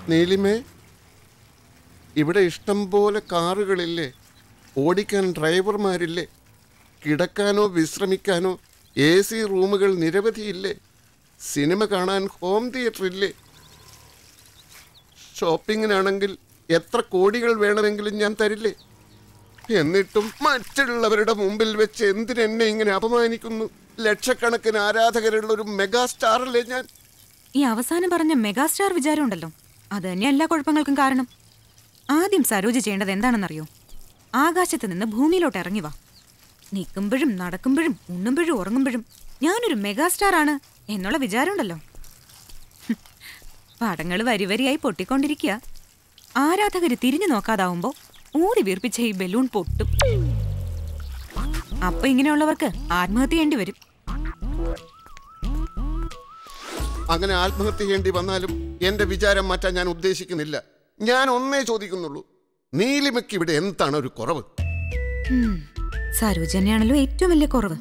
നീലിമേ ഇവിടെ ഇഷ്ടം പോലെ കാറുകളില്ലേ ഓടിക്കാൻ ഡ്രൈവർമാരില്ലേ കിടക്കാനോ വിശ്രമിക്കാനോ എ സി റൂമുകൾ നിരവധിയില്ലേ സിനിമ കാണാൻ ഹോം തിയേറ്റർ ഇല്ലേ ഷോപ്പിങ്ങിനാണെങ്കിൽ എത്ര കോടികൾ വേണമെങ്കിലും ഞാൻ തരില്ലേ എന്നിട്ടും മറ്റുള്ളവരുടെ മുമ്പിൽ വെച്ച് എന്തിനെന്നെ ഇങ്ങനെ അപമാനിക്കുന്നു ലക്ഷക്കണക്കിന് ആരാധകരുള്ള ഒരു മെഗാ സ്റ്റാറല്ലേ ഞാൻ ഈ അവസാനം പറഞ്ഞ മെഗാസ്റ്റാർ വിചാരം ഉണ്ടല്ലോ അത് തന്നെ എല്ലാ കുഴപ്പങ്ങൾക്കും കാരണം ആദ്യം സരോജ് ചെയ്യേണ്ടത് എന്താണെന്നറിയോ ആകാശത്ത് നിന്ന് ഭൂമിയിലോട്ട് ഇറങ്ങി വാ നിൽക്കുമ്പോഴും നടക്കുമ്പോഴും ഉണ്ണുമ്പോഴും ഉറങ്ങുമ്പോഴും ഞാനൊരു മെഗാസ്റ്റാർ ആണ് എന്നുള്ള വിചാരമുണ്ടല്ലോ ഹും. പടങ്ങൾ വരി വരിയായി പൊട്ടിക്കൊണ്ടിരിക്കുക ആരാധകര് തിരിഞ്ഞു നോക്കാതാവുമ്പോ ഊതി വീർപ്പിച്ച ഈ ബലൂൺ പൊട്ടും അപ്പൊ ഇങ്ങനെയുള്ളവർക്ക് ആത്മഹത്യ ചെയ്യേണ്ടി വരും അങ്ങനെ ആത്മഹത്യ ചെയ്യേണ്ടി വന്നാലും എന്റെ വിചാരം മാറ്റാൻ ഞാൻ ഉദ്ദേശിക്കുന്നില്ല ഞാൻ ഒന്നേ ചോദിക്കുന്നുള്ളൂ നീലിമയ്ക്ക് ഇവിടെ എന്താണ് ഒരു കുറവ് ഉം. സരോജ് തന്നെയാണല്ലോ ഏറ്റവും വലിയ കുറവ്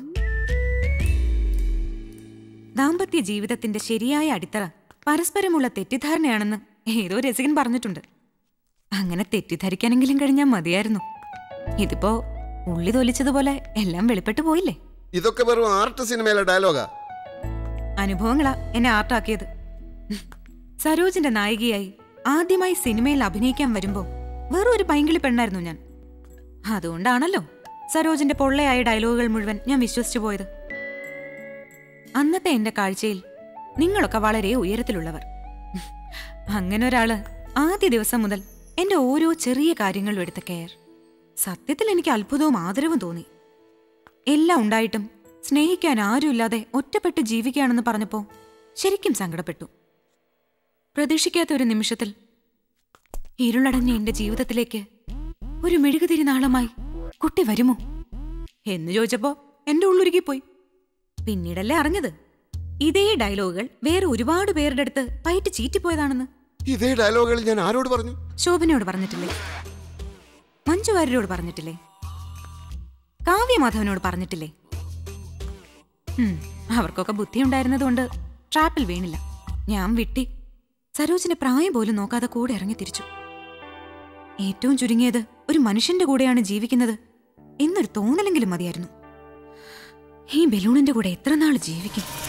ദാമ്പത്യ ജീവിതത്തിന്റെ ശരിയായ അടിത്തറ പരസ്പരമുള്ള തെറ്റിദ്ധാരണയാണെന്ന് ഏതോ രസികൻ പറഞ്ഞിട്ടുണ്ട് അങ്ങനെ തെറ്റിദ്ധരിക്കാനെങ്കിലും കഴിഞ്ഞാൽ മതിയായിരുന്നു ഇതിപ്പോ ഉള്ളി തൊലിച്ചതുപോലെ എല്ലാം വെളിപ്പെട്ടു പോയില്ലേ ഇതൊക്കെ വെറും ആർട്ട് സിനിമയിലെ ഡയലോഗാ അനുഭവങ്ങളാ എന്നെ ആർട്ടാക്കിയത് സരോജിന്റെ നായികയായി ആദ്യമായി സിനിമയിൽ അഭിനയിക്കാൻ വരുമ്പോ വെറും ഒരു പൈങ്കിളി പെണ്ണായിരുന്നു ഞാൻ അതുകൊണ്ടാണല്ലോ സരോജിന്റെ പൊള്ളയായ ഡയലോഗുകൾ മുഴുവൻ ഞാൻ വിശ്വസിച്ചു പോയത് അന്നത്തെ എന്റെ കാഴ്ചയിൽ നിങ്ങളൊക്കെ വളരെ ഉയരത്തിലുള്ളവർ അങ്ങനെ ഒരാള് ആദ്യ ദിവസം മുതൽ എന്റെ ഓരോ ചെറിയ കാര്യങ്ങളിലും എടുത്ത കെയർ സത്യത്തിൽ എനിക്ക് അത്ഭുതവും ആദരവും തോന്നി എല്ലാം ഉണ്ടായിട്ടും സ്നേഹിക്കാൻ ആരുമില്ലാതെ ഒറ്റപ്പെട്ട് ജീവിക്കുകയാണെന്ന് പറഞ്ഞപ്പോ ശരിക്കും സങ്കടപ്പെട്ടു പ്രതീക്ഷിക്കാത്ത ഒരു നിമിഷത്തിൽ ഇരുളടഞ്ഞ എന്റെ ജീവിതത്തിലേക്ക് ഒരു മെഴുകുതിരി നാളമായി കുട്ടി വരുമോ എന്ന് ചോദിച്ചപ്പോ എന്റെ ഉള്ളുരുകി പോയി പിന്നീടല്ലേ അറിഞ്ഞത് ഇതേ ഡയലോഗുകൾ വേറെ ഒരുപാട് പേരുടെ അടുത്ത് പയറ്റ് ചീറ്റിപ്പോയതാണെന്ന് ഇതേ ഡയലോഗുകൾ ഞാൻ ആരോട് പറഞ്ഞു ശോഭനയോട് പറഞ്ഞിട്ടില്ലേ മഞ്ജു വാര്യരോട് പറഞ്ഞിട്ടില്ലേ കാവ്യമാധവനോട് പറഞ്ഞിട്ടില്ലേ ഉം, അവർക്കൊക്കെ ബുദ്ധിയുണ്ടായിരുന്നതുകൊണ്ട് ട്രാപ്പിൽ വീണില്ല ഞാൻ വിട്ടി സരോജിന്റെ പ്രായം പോലും നോക്കാതെ കൂടെ ഇറങ്ങി തിരിച്ചു ഏറ്റവും ചുരുങ്ങിയത് ഒരു മനുഷ്യന്റെ കൂടെയാണ് ജീവിക്കുന്നത് എന്നൊരു തോന്നലെങ്കിലും മതിയായിരുന്നു ഈ ബലൂണിന്റെ കൂടെ എത്ര നാൾ ജീവിക്കും